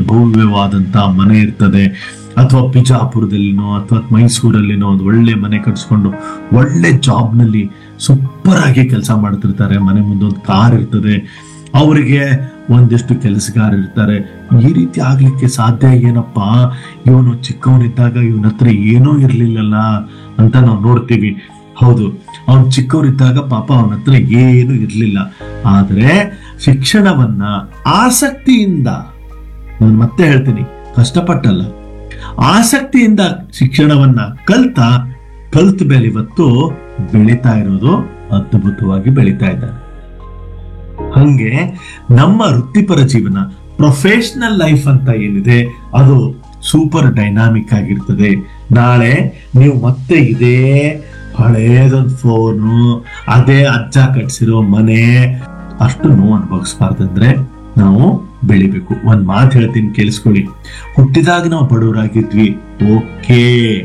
ಭವ್ಯವಾದಂತ ಮನೆ ಇರ್ತದೆ ಅಥವಾ ಬಿಜಾಪುರದಲ್ಲಿನೋ ಅಥವಾ ಮೈಸೂರಲ್ಲಿನೋ ಒಂದು ಒಳ್ಳೆ ಮನೆ ಕಟ್ಸ್ಕೊಂಡು ಒಳ್ಳೆ ಜಾಬ್ನಲ್ಲಿ ಸೂಪರ್ ಆಗಿ ಕೆಲಸ ಮಾಡ್ತಿರ್ತಾರೆ ಮನೆ ಮುಂದೆ ಒಂದು ಕಾರ್ ಇರ್ತದೆ ಅವರಿಗೆ ಒಂದಿಷ್ಟು ಕೆಲಸಗಾರ ಇರ್ತಾರೆ ಈ ರೀತಿ ಆಗ್ಲಿಕ್ಕೆ ಸಾಧ್ಯ ಏನಪ್ಪ ಇವನು ಚಿಕ್ಕವನಿದ್ದಾಗ ಇವನ ಹತ್ರ ಏನೂ ಇರ್ಲಿಲ್ಲಲ್ಲ ಅಂತ ನಾವು ನೋಡ್ತೀವಿ ಹೌದು ಅವನು ಚಿಕ್ಕವರಿದ್ದಾಗ ಪಾಪ ಅವನ ಹತ್ರ ಏನು ಇರ್ಲಿಲ್ಲ ಆದ್ರೆ ಶಿಕ್ಷಣವನ್ನ ಆಸಕ್ತಿಯಿಂದ ನಾನು ಮತ್ತೆ ಹೇಳ್ತೀನಿ ಕಷ್ಟಪಟ್ಟಲ್ಲ ಆಸಕ್ತಿಯಿಂದ ಶಿಕ್ಷಣವನ್ನ ಕಲ್ತ ಕಲ್ತ ಮೇಲೆ ಇವತ್ತು ಬೆಳೀತಾ ಇರೋದು ಅದ್ಭುತವಾಗಿ ಬೆಳೀತಾ ಇದ್ದಾರೆ ಹಂಗೆ ನಮ್ಮ ವೃತ್ತಿಪರ ಜೀವನ ಪ್ರೊಫೆಷನಲ್ ಲೈಫ್ ಅಂತ ಏನಿದೆ ಅದು ಸೂಪರ್ ಡೈನಾಮಿಕ್ ಆಗಿರ್ತದೆ ನಾಳೆ ನೀವು ಮತ್ತೆ ಇದೇ ಹಳೇದೊಂದು ಫೋನು ಅದೇ ಅಜ್ಜ ಕಟ್ಸಿರೋ ಮನೆ ಅಷ್ಟು ನೋವು ಅನುಭವಿಸ್ಬಾರ್ದಂದ್ರೆ ನಾವು ಬೆಳಿಬೇಕು ಒಂದ್ ಮಾತು ಹೇಳ್ತೀನಿ ಕೇಳಿಸ್ಕೊಳ್ಳಿ ಹುಟ್ಟಿದಾಗ ನಾವು ಬಡವರಾಗಿದ್ವಿ ಓಕೆ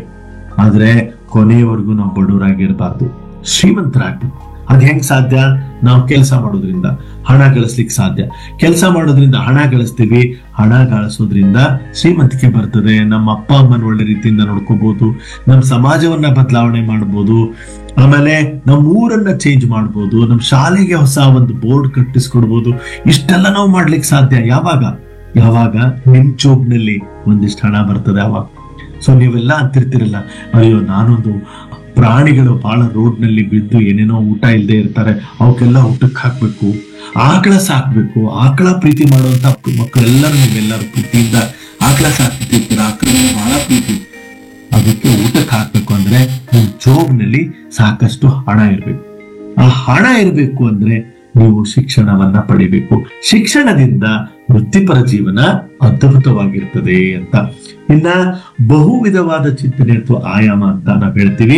ಆದ್ರೆ ಕೊನೆಯವರೆಗೂ ನಾವು ಬಡವರಾಗಿರ್ಬಾರ್ದು ಶ್ರೀಮಂತರಾಗ್ಬೇಕು ಅದ್ ಹೆಂಗ್ ಸಾಧ್ಯ ನಾವು ಕೆಲಸ ಮಾಡೋದ್ರಿಂದ ಹಣ ಗಳಿಸ್ಲಿಕ್ಕೆ ಸಾಧ್ಯ ಕೆಲಸ ಮಾಡೋದ್ರಿಂದ ಹಣ ಗಳಿಸ್ತೀವಿ ಹಣ ಗಳಿಸೋದ್ರಿಂದ ಶ್ರೀಮಂತಿಕೆ ಬರ್ತದೆ ನಮ್ಮ ಅಪ್ಪ ಅಮ್ಮನ ಒಳ್ಳೆ ರೀತಿಯಿಂದ ನೋಡ್ಕೋಬಹುದು ನಮ್ಮ ಸಮಾಜವನ್ನ ಬದಲಾವಣೆ ಮಾಡ್ಬೋದು ಆಮೇಲೆ ನಮ್ಮ ಊರನ್ನ ಚೇಂಜ್ ಮಾಡ್ಬೋದು ನಮ್ಮ ಶಾಲೆಗೆ ಹೊಸ ಒಂದು ಬೋರ್ಡ್ ಕಟ್ಟಿಸ್ಕೊಡ್ಬೋದು ಇಷ್ಟೆಲ್ಲ ನಾವು ಮಾಡ್ಲಿಕ್ಕೆ ಸಾಧ್ಯ ಯಾವಾಗ ಯಾವಾಗ ನಿಮ್ ಜೋಬ್ನಲ್ಲಿ ಒಂದಿಷ್ಟು ಹಣ ಬರ್ತದೆ ಅವಾಗ ಸೊ ನೀವೆಲ್ಲ ಅಂತಿರ್ತಿರಲ್ಲ ಅಯ್ಯೋ ನಾನೊಂದು ಪ್ರಾಣಿಗಳು ಬಹಳ ರೋಡ್ ನಲ್ಲಿ ಬಿದ್ದು ಏನೇನೋ ಊಟ ಇಲ್ಲದೆ ಇರ್ತಾರೆ ಅವಕ್ಕೆಲ್ಲ ಊಟಕ್ಕೆ ಹಾಕ್ಬೇಕು ಆಕಳ ಸಾಕ್ಬೇಕು ಆಕಳ ಪ್ರೀತಿ ಮಾಡುವಂತ ಮಕ್ಕಳೆಲ್ಲರೂ ನೀವೆಲ್ಲರೂ ಪ್ರೀತಿಯಿಂದ ಆಕಳ ಸಾಕ್ತಿರ್ತೀರ ಆಕಳ ಬಹಳ ಪ್ರೀತಿ ಅದಕ್ಕೆ ಊಟಕ್ಕೆ ಹಾಕ್ಬೇಕು ಅಂದ್ರೆ ನಿಮ್ ಜೋಬ್ನಲ್ಲಿ ಸಾಕಷ್ಟು ಹಣ ಇರ್ಬೇಕು ಆ ಹಣ ಇರಬೇಕು ಅಂದ್ರೆ ನೀವು ಶಿಕ್ಷಣವನ್ನ ಪಡಿಬೇಕು ಶಿಕ್ಷಣದಿಂದ ವೃತ್ತಿಪರ ಜೀವನ ಅದ್ಭುತವಾಗಿರ್ತದೆ ಅಂತ ಇನ್ನ ಬಹು ವಿಧವಾದ ಚಿಂತನೆ ಅಥವಾ ಆಯಾಮ ಅಂತ ನಾವು ಹೇಳ್ತೀವಿ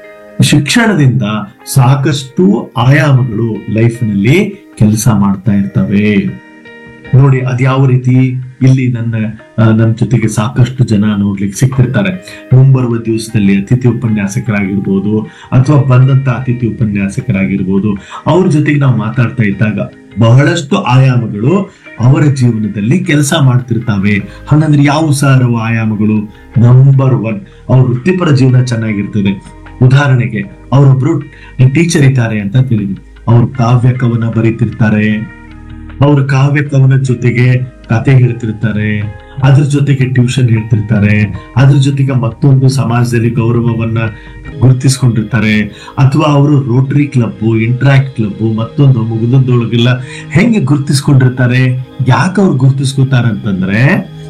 ಶಿಕ್ಷಣದಿಂದ ಸಾಕಷ್ಟು ಆಯಾಮಗಳು ಲೈಫ್ನಲ್ಲಿ ಕೆಲಸ ಮಾಡ್ತಾ ಇರ್ತವೆ ನೋಡಿ ಅದ್ಯಾವ ರೀತಿ ಇಲ್ಲಿ ನನ್ನ ಆ, ನನ್ನ ಜೊತೆಗೆ ಸಾಕಷ್ಟು ಜನ ನೋಡ್ಲಿಕ್ಕೆ ಸಿಗ್ತಿರ್ತಾರೆ ಮುಂಬರುವ ದಿವಸದಲ್ಲಿ ಅತಿಥಿ ಉಪನ್ಯಾಸಕರಾಗಿರ್ಬೋದು ಅಥವಾ ಬಂದಂತ ಅತಿಥಿ ಉಪನ್ಯಾಸಕರಾಗಿರ್ಬೋದು ಅವ್ರ ಜೊತೆಗೆ ನಾವು ಮಾತಾಡ್ತಾ ಇದ್ದಾಗ ಬಹಳಷ್ಟು ಆಯಾಮಗಳು ಅವರ ಜೀವನದಲ್ಲಿ ಕೆಲಸ ಮಾಡ್ತಿರ್ತಾವೆ ಹಂಗಂದ್ರೆ ಯಾವ ಸರ್ ಅವು ಆಯಾಮಗಳು ನಂಬರ್ ಒನ್ ಅವ್ರ ವೃತ್ತಿಪರ ಜೀವನ ಚೆನ್ನಾಗಿರ್ತದೆ ಉದಾಹರಣೆಗೆ ಅವರೊಬ್ರು ಟೀಚರ್ ಇದ್ದಾರೆ ಅಂತ ತಿಳಿದ್ವಿ ಅವ್ರು ಕಾವ್ಯ ಕವನ ಬರೀತಿರ್ತಾರೆ ಅವ್ರ ಕಾವ್ಯ ಕವನ ಜೊತೆಗೆ ಕತೆ ಹೇಳ್ತಿರ್ತಾರೆ ಅದ್ರ ಜೊತೆಗೆ ಟ್ಯೂಷನ್ ಹೇಳ್ತಿರ್ತಾರೆ ಅದ್ರ ಜೊತೆಗೆ ಮತ್ತೊಂದು ಸಮಾಜದಲ್ಲಿ ಗೌರವವನ್ನ ಗುರುತಿಸ್ಕೊಂಡಿರ್ತಾರೆ ಅಥವಾ ಅವರು ರೋಟರಿ ಕ್ಲಬ್ ಇಂಟ್ರಾಕ್ಟ್ ಕ್ಲಬ್ ಮತ್ತೊಂದು ಮುಗಿದೊಂದೊಳಗೆಲ್ಲ ಹೆಂಗೆ ಗುರುತಿಸ್ಕೊಂಡಿರ್ತಾರೆ ಯಾಕೆ ಅವ್ರು ಗುರುತಿಸ್ಕೊತಾರೆ ಅಂತಂದ್ರೆ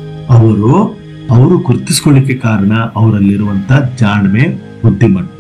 ಅವರು ಅವರು ಗುರುತಿಸ್ಕೊಳ್ಳಿಕ್ಕೆ ಕಾರಣ ಅವರಲ್ಲಿರುವಂತ ಜಾಣ್ಮೆ ಬುದ್ಧಿಮಟ್ಟ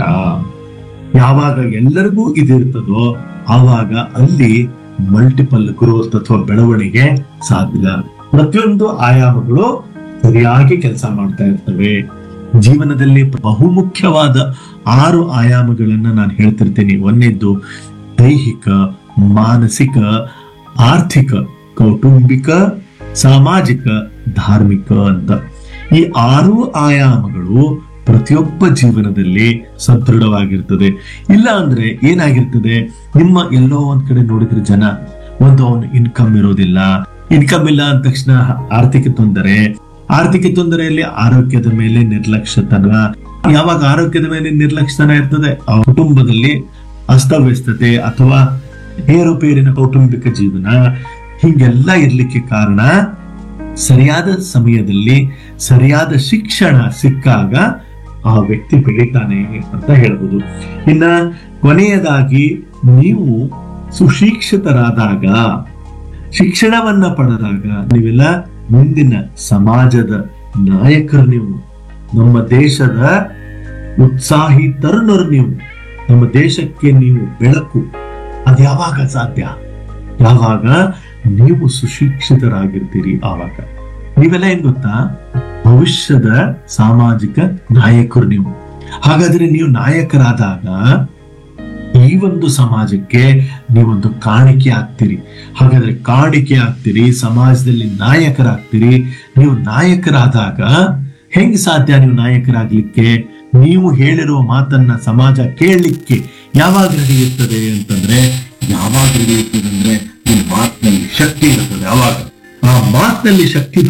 ಯಾವಾಗ ಎಲ್ಲರಿಗೂ ಇದಿರ್ತದೋ ಆವಾಗ ಅಲ್ಲಿ ಮಲ್ಟಿಪಲ್ ಗ್ರೋತ್ ಅಥವಾ ಬೆಳವಣಿಗೆ ಸಾಧ್ಯ ಪ್ರತಿಯೊಂದು ಆಯಾಮಗಳು ಸರಿಯಾಗಿ ಕೆಲಸ ಮಾಡ್ತಾ ಇರ್ತವೆ ಜೀವನದಲ್ಲಿ ಬಹುಮುಖ್ಯವಾದ ಆರು ಆಯಾಮಗಳನ್ನ ನಾನು ಹೇಳ್ತಿರ್ತೀನಿ ಒಂದನೇದ್ದು ದೈಹಿಕ ಮಾನಸಿಕ ಆರ್ಥಿಕ ಕೌಟುಂಬಿಕ ಸಾಮಾಜಿಕ ಧಾರ್ಮಿಕ ಅಂತ ಈ ಆರು ಆಯಾಮಗಳು ಪ್ರತಿಯೊಬ್ಬ ಜೀವನದಲ್ಲಿ ಸದೃಢವಾಗಿರ್ತದೆ ಇಲ್ಲ ಅಂದ್ರೆ ಏನಾಗಿರ್ತದೆ ನಿಮ್ಮ ಎಲ್ಲೋ ಒಂದ್ ಕಡೆ ನೋಡಿದ್ರೆ ಜನ ಒಂದು ಅವನು ಇನ್ಕಮ್ ಇರೋದಿಲ್ಲ ಇನ್ಕಮ್ ಇಲ್ಲ ಅಂದ ತಕ್ಷಣ ಆರ್ಥಿಕ ತೊಂದರೆ ಆರ್ಥಿಕ ತೊಂದರೆಯಲ್ಲಿ ಆರೋಗ್ಯದ ಮೇಲೆ ನಿರ್ಲಕ್ಷ್ಯತನ ಯಾವಾಗ ಆರೋಗ್ಯದ ಮೇಲೆ ನಿರ್ಲಕ್ಷ್ಯತನ ಇರ್ತದೆ ಆ ಕುಟುಂಬದಲ್ಲಿ ಅಸ್ತವ್ಯಸ್ತತೆ ಅಥವಾ ಏರುಪೇರಿನ ಕೌಟುಂಬಿಕ ಜೀವನ ಹಿಂಗೆಲ್ಲ ಇರ್ಲಿಕ್ಕೆ ಕಾರಣ ಸರಿಯಾದ ಸಮಯದಲ್ಲಿ ಸರಿಯಾದ ಶಿಕ್ಷಣ ಸಿಕ್ಕಾಗ ಆ ವ್ಯಕ್ತಿ ಬೆಳಿತಾನೆ ಅಂತ ಹೇಳ್ಬೋದು ಇನ್ನ ಕೊನೆಯದಾಗಿ ನೀವು ಸುಶಿಕ್ಷಿತರಾದಾಗ ಶಿಕ್ಷಣವನ್ನ ಪಡೆದಾಗ ನೀವೆಲ್ಲ ಮುಂದಿನ ಸಮಾಜದ ನಾಯಕರು ನೀವು ನಮ್ಮ ದೇಶದ ಉತ್ಸಾಹಿ ತರುಣರು ನೀವು ನಮ್ಮ ದೇಶಕ್ಕೆ ನೀವು ಬೆಳಕು ಅದು ಯಾವಾಗ ಸಾಧ್ಯ ಯಾವಾಗ ನೀವು ಸುಶಿಕ್ಷಿತರಾಗಿರ್ತೀರಿ ಆವಾಗ ನೀವೆಲ್ಲ ಏನ್ ಗೊತ್ತಾ ಭವಿಷ್ಯದ ಸಾಮಾಜಿಕ ನಾಯಕರು ನೀವು ಹಾಗಾದ್ರೆ ನೀವು ನಾಯಕರಾದಾಗ ಈ ಒಂದು ಸಮಾಜಕ್ಕೆ ನೀವೊಂದು ಕಾಣಿಕೆ ಆಗ್ತೀರಿ ಹಾಗಾದ್ರೆ ಕಾಣಿಕೆ ಆಗ್ತೀರಿ ಸಮಾಜದಲ್ಲಿ ನಾಯಕರಾಗ್ತೀರಿ ನೀವು ನಾಯಕರಾದಾಗ ಹೆಂಗ್ ಸಾಧ್ಯ ನೀವು ನಾಯಕರಾಗ್ಲಿಕ್ಕೆ ನೀವು ಹೇಳಿರುವ ಮಾತನ್ನ ಸಮಾಜ ಕೇಳಲಿಕ್ಕೆ ಯಾವಾಗ ರೆಡಿ ಇರ್ತದೆ ಅಂತಂದ್ರೆ ಯಾವಾಗ ರೆಡಿ ಇರ್ತದೆ ಅಂದ್ರೆ ನಿಮ್ಮ ಮಾತಿನಲ್ಲಿ ಶಕ್ತಿ ಇರ್ತದೆ ಅವಾಗ ಆ ಮಾತಿನಲ್ಲಿ ಶಕ್ತಿ